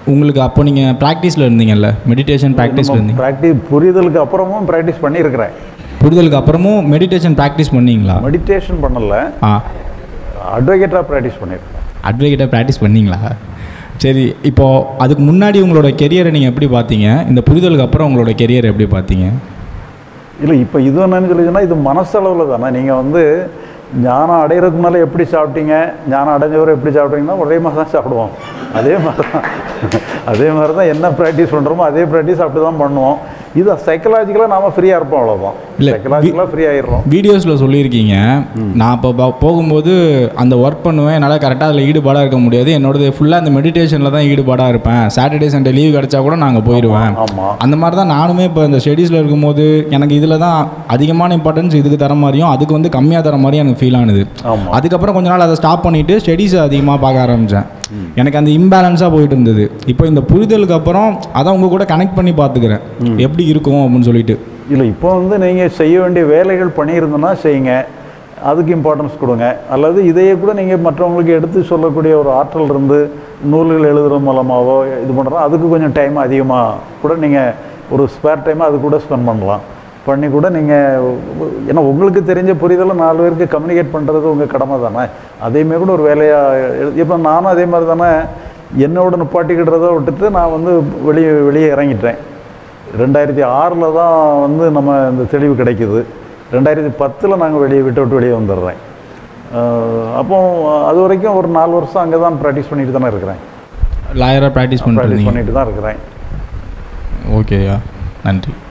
உங்களுக்கு அப்போ நீங்கள் ப்ராக்டிஸில் இருந்தீங்கல்ல மெடிடேஷன் ப்ராக்டிஸில் இருந்தீங்க ப்ராக்டிஸ் புரிதலுக்கு அப்புறமும் ப்ராக்டிஸ் பண்ணியிருக்கிறேன் புரிதலுக்கு அப்புறமும் மெடிடேஷன் ப்ராக்டிஸ் பண்ணீங்களா மெடிடேஷன் பண்ணல ஆ அட்வொகேட்டாக ப்ராக்டிஸ் பண்ணியிருக்கேன் அட்வொகேட்டாக ப்ராக்டிஸ் பண்ணீங்களா சரி இப்போது அதுக்கு முன்னாடி உங்களோட கெரியரை நீங்கள் எப்படி பார்த்தீங்க இந்த புரிதலுக்கு அப்புறம் உங்களோட கெரியரை எப்படி பார்த்தீங்க இல்லை இப்போ இது என்னன்னு சொல்லிச்சுன்னா இது மனசளவில் தானே நீங்கள் வந்து ஞானம் அடையிறதுக்கு முன்னால எப்படி சாப்பிட்டீங்க ஞானம் அடைஞ்சவரை எப்படி சாப்பிட்டீங்கன்னா ஒரே மாதிரி தான் சாப்பிடுவோம் அதே மாதிரி தான் அதே மாதிரி தான் என்ன ப்ராக்டிஸ் பண்ணுறோமோ அதே ப்ராக்டிஸ் அப்படி தான் பண்ணுவோம் இது சைக்கலாஜிக்கலாக நாம ஃப்ரீயாக இருப்போம் அவ்வளோதான் இல்ல, சைக்கலாஜிக்கலாக ஃப்ரீ ஆயிடுறோம் வீடியோஸில் சொல்லியிருக்கீங்க நான் இப்போ ப- போகும்போது அந்த ஒர்க் பண்ணுவேன் என்னால் கரெக்டாக அதில் ஈடுபாடாக இருக்க முடியாது என்னோடது ஃபுல்லாக அந்த மெடிடேஷனில் தான் ஈடுபாடாக இருப்பேன் சாட்டர்டே சண்டே லீவ் கிடச்சா கூட நாங்கள் போயிடுவேன் ஆமாம் அந்த மாதிரி தான் நானுமே இப்போ இந்த ஸ்டடீஸில் இருக்கும்போது எனக்கு இதில் தான் அதிகமான இம்பார்ட்டன்ஸ் இதுக்கு தர மாதிரியும் அதுக்கு வந்து கம்மியாக தர மாதிரியும் எனக்கு ஃபீல் ஆனது ஆமாம் அதுக்கப்புறம் கொஞ்ச நாள் அதை ஸ்டாப் பண்ணிவிட்டு ஸ்டடீஸை அதிகமாக பார்க்க ஆரம்பித்தேன் எனக்கு அந்த இம்பேலன்ஸாக போயிட்டு இருந்தது இப்போ இந்த புரிதலுக்கு அப்புறம் அதான் உங்கள் கூட கனெக்ட் பண்ணி பார்த்துக்கிறேன் எப்படி இருக்கும் அப்படின்னு சொல்லிட்டு இல்லை இப்போ வந்து நீங்கள் செய்ய வேண்டிய வேலைகள் பண்ணியிருந்தோன்னா செய்யுங்க அதுக்கு இம்பார்ட்டன்ஸ் கொடுங்க அல்லது இதையே கூட நீங்கள் மற்றவங்களுக்கு எடுத்து சொல்லக்கூடிய ஒரு ஆற்றல் இருந்து நூல்கள் எழுதுறது மூலமாகவோ இது பண்ணுறோம் அதுக்கு கொஞ்சம் டைம் அதிகமாக கூட நீங்கள் ஒரு ஸ்பேர் டைமை அது கூட ஸ்பெண்ட் பண்ணலாம் பண்ணி கூட நீங்கள் ஏன்னா உங்களுக்கு தெரிஞ்ச புரிதலை நாலு பேருக்கு கம்யூனிகேட் பண்ணுறது உங்கள் கடமை தானே அதையுமே கூட ஒரு வேலையாக இப்போ நானும் அதே மாதிரி தானே என்னோட நிப்பாட்டிக்கிடுறத விட்டுட்டு நான் வந்து வெளியே வெளியே இறங்கிட்டேன் ரெண்டாயிரத்தி ஆறில் தான் வந்து நம்ம இந்த தெளிவு கிடைக்குது ரெண்டாயிரத்தி பத்தில் நாங்கள் வெளியே விட்டு விட்டு வெளியே வந்துடுறேன் அஹ் அப்போ அது வரைக்கும் ஒரு நாலு வருஷம் அங்கே தான் ப்ராக்டிஸ் பண்ணிட்டு தானே இருக்கிறேன் லாயராக ப்ராக்டிஸ் ப்ராக்டிஸ் பண்ணிட்டு பண்ணிட்டு தான் இருக்கிறேன் ஓகேயா நன்றி